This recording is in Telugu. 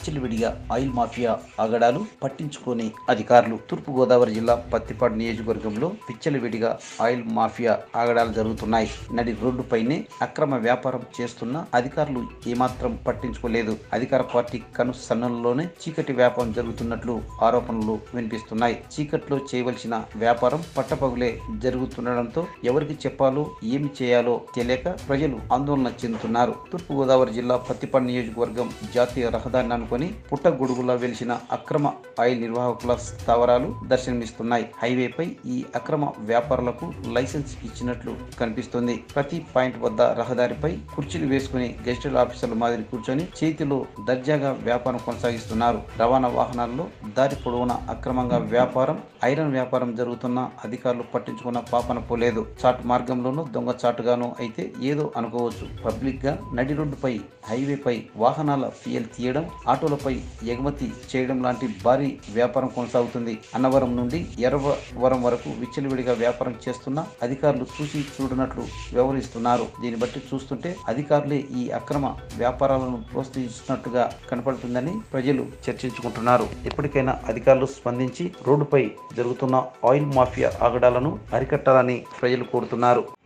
విచ్చలవిడిగా ఆయిల్ మాఫియా ఆగడాలు పట్టించుకోని అధికారులు తూర్పుగోదావరి జిల్లా పత్తిపాడు నియోజకవర్గంలో విచ్చలవిడిగా ఆయిల్ మాఫియా ఆగడాలు జరుగుతున్నాయి నడి రోడ్డుపైనే అక్రమ వ్యాపారం చేస్తున్న అధికారులు ఏమాత్రం పట్టించుకోలేదు అధికార పార్టీ కను సన్నలలోనే చీకటి వ్యాపారం జరుగుతున్నట్లు ఆరోపణలు వినిపిస్తున్నాయి చీకట్లో చేయవలసిన వ్యాపారం పట్టపగులే జరుగుతుండడంతో ఎవరికి చెప్పాలో ఏమి చేయాలో తెలియక ప్రజలు ఆందోళన చెందుతున్నారు తూర్పుగోదావరి జిల్లా పత్తిపాడు నియోజకవర్గం జాతీయ రహదారిని అనుకుని పుట్టగొడుగులా వెలిసిన అక్రమ ఆయిల్ నిర్వాహకుల స్థావరాలు దర్శనమిస్తున్నాయి హైవేపై ఈ అక్రమ వ్యాపారులకు లైసెన్స్ ఇచ్చినట్లు కనిపిస్తుంది ప్రతి పాయింట్ వద్ద రహదారిపై కుర్చీలు వేసుకుని గెస్టల్ ఆఫీసర్ల మాదిరి కూర్చొని చేతిలో దర్జాగా వ్యాపారం కొనసాగిస్తున్నారు రవాణా వాహనాల్లో దారి పొడవునా అక్రమంగా వ్యాపారం ఐరన్ వ్యాపారం జరుగుతున్న అధికారులు పట్టించుకున్న పాపన పోలేదు చాటు మార్గంలోనూ దొంగ చాటుగాను అయితే ఏదో అనుకోవచ్చు పబ్లిక్ గా నడి రోడ్డుపై హైవేపై వాహనాల ఫియల్ తీయడం ఆటోలపై ఎగుమతి చేయడం లాంటి భారీ వ్యాపారం కొనసాగుతుంది అన్నవరం నుండి ఎర్రవరం వరకు విచ్చలవిడిగా వ్యాపారం చేస్తున్న అధికారులు చూసి చూడనట్లు వ్యవహరిస్తున్నారు దీన్ని బట్టి చూస్తుంటే అధికారులే ఈ అక్రమ వ్యాపారాలను ప్రోత్సహిస్తున్నట్టుగా కనపడుతుందని ప్రజలు చర్చించుకుంటున్నారు ఇప్పటికైనా అధికారులు స్పందించి రోడ్డుపై జరుగుతున్న ఆయిల్ మాఫియా ఆగడాలను అరికట్టాలని ప్రజలు కోరుతున్నారు